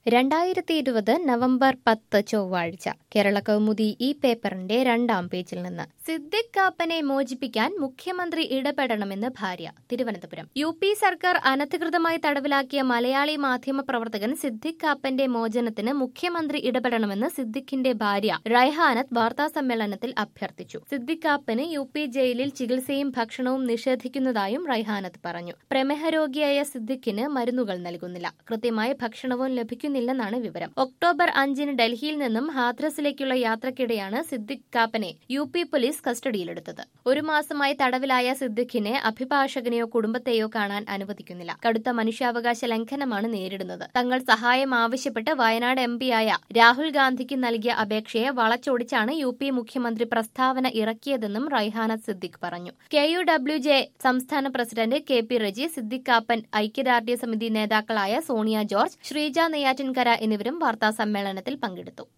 രണ്ടായിരത്തി ഇരുപത് നവംബർ പത്ത് ചൊവ്വാഴ്ച കേരള കൗമുദി ഈ പേപ്പറിന്റെ രണ്ടാം പേജിൽ നിന്ന് സിദ്ദിഖ് കാപ്പനെ മോചിപ്പിക്കാൻ മുഖ്യമന്ത്രി ഇടപെടണമെന്ന് ഭാര്യ തിരുവനന്തപുരം യു പി സർക്കാർ അനധികൃതമായി തടവിലാക്കിയ മലയാളി മാധ്യമ പ്രവർത്തകൻ സിദ്ദിഖ് കാപ്പന്റെ മോചനത്തിന് മുഖ്യമന്ത്രി ഇടപെടണമെന്ന് സിദ്ദിഖിന്റെ ഭാര്യ റൈഹാനത്ത് വാർത്താസമ്മേളനത്തിൽ അഭ്യർത്ഥിച്ചു സിദ്ദിഖ് കാപ്പന് യു പി ജയിലിൽ ചികിത്സയും ഭക്ഷണവും നിഷേധിക്കുന്നതായും റൈഹാനത്ത് പറഞ്ഞു പ്രമേഹ രോഗിയായ സിദ്ദിഖിന് മരുന്നുകൾ നൽകുന്നില്ല കൃത്യമായ ഭക്ഷണവും ലഭിക്കുന്നില്ലെന്നാണ് വിവരം ഒക്ടോബർ അഞ്ചിന് ഡൽഹിയിൽ നിന്നും ഹാത്രസിലേക്കുള്ള യാത്രക്കിടെയാണ് സിദ്ദിഖ് കാപ്പനെ യു പി പോലീസ് കസ്റ്റഡിയിലെടുത്തത് ഒരു മാസമായി തടവിലായ സിദ്ദിഖിനെ അഭിഭാഷകനെയോ കുടുംബത്തെയോ കാണാൻ അനുവദിക്കുന്നില്ല കടുത്ത മനുഷ്യാവകാശ ലംഘനമാണ് നേരിടുന്നത് തങ്ങൾ സഹായം ആവശ്യപ്പെട്ട് വയനാട് എം പിയായ രാഹുൽ ഗാന്ധിക്ക് നൽകിയ അപേക്ഷയെ വളച്ചൊടിച്ചാണ് യു പി മുഖ്യമന്ത്രി പ്രസ്താവന ഇറക്കിയതെന്നും റൈഹാന സിദ്ദിഖ് പറഞ്ഞു കെ യു ഡബ്ല്യു ജെ സംസ്ഥാന president K P Reji Siddique Kappan ഐക്യദാർഢ്യ സമിതി നേതാക്കളായ സോണിയ ജോർജ് ശ്രീജ നെയ്യാറ്റിൻകര എന്നിവരും വാർത്താ സമ്മേളനത്തിൽ പങ്കെടുത്തു